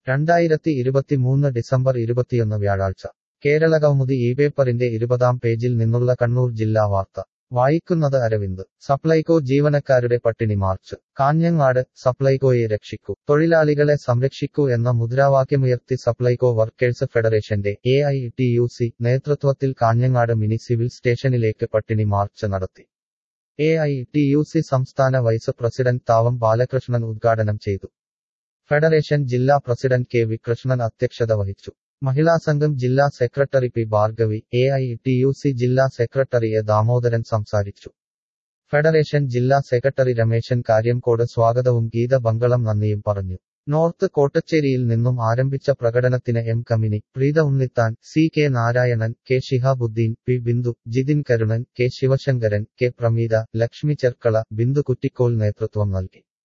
രണ്ടായിരത്തി ഇരുപത്തിമൂന്ന് ഡിസംബർ ഇരുപത്തിയൊന്ന് വ്യാഴാഴ്ച കേരളകൗമുദി ഈ പേപ്പറിന്റെ ഇരുപതാം പേജിൽ നിന്നുള്ള കണ്ണൂർ ജില്ലാ വാർത്ത വായിക്കുന്നത് അരവിന്ദ് സപ്ലൈകോ ജീവനക്കാരുടെ പട്ടിണി മാർച്ച് കാഞ്ഞങ്ങാട് സപ്ലൈകോയെ രക്ഷിക്കൂ തൊഴിലാളികളെ സംരക്ഷിക്കൂ എന്ന മുദ്രാവാക്യമുയർത്തി സപ്ലൈകോ വർക്കേഴ്സ് ഫെഡറേഷന്റെ A I T U C നേതൃത്വത്തിൽ കാഞ്ഞങ്ങാട് മിനി സിവിൽ സ്റ്റേഷനിലേക്ക് പട്ടിണി മാർച്ച് നടത്തി A I T U C സംസ്ഥാന വൈസ് പ്രസിഡന്റ് താവം ബാലകൃഷ്ണൻ ഉദ്ഘാടനം ചെയ്തു ഫെഡറേഷൻ ജില്ലാ പ്രസിഡന്റ് കെ വി കൃഷ്ണൻ അധ്യക്ഷത വഹിച്ചു മഹിളാ സംഘം ജില്ലാ secretary P Bhargavi A I T U C ജില്ലാ സെക്രട്ടറി എ ദാമോദരൻ സംസാരിച്ചു ഫെഡറേഷൻ ജില്ലാ സെക്രട്ടറി രമേശൻ കാര്യംകോട് സ്വാഗതവും ഗീത ബംഗളം നന്ദിയും പറഞ്ഞു നോർത്ത് കോട്ടച്ചേരിയിൽ നിന്നും ആരംഭിച്ച പ്രകടനത്തിന് M Kamini Preetha Unnithan C K Narayanan K Shihabuddin P Bindu Jithin Karunan K Sivasankaran K Prameetha Lakshmi Cherkala Bindu Kuttikol നേതൃത്വം നൽകി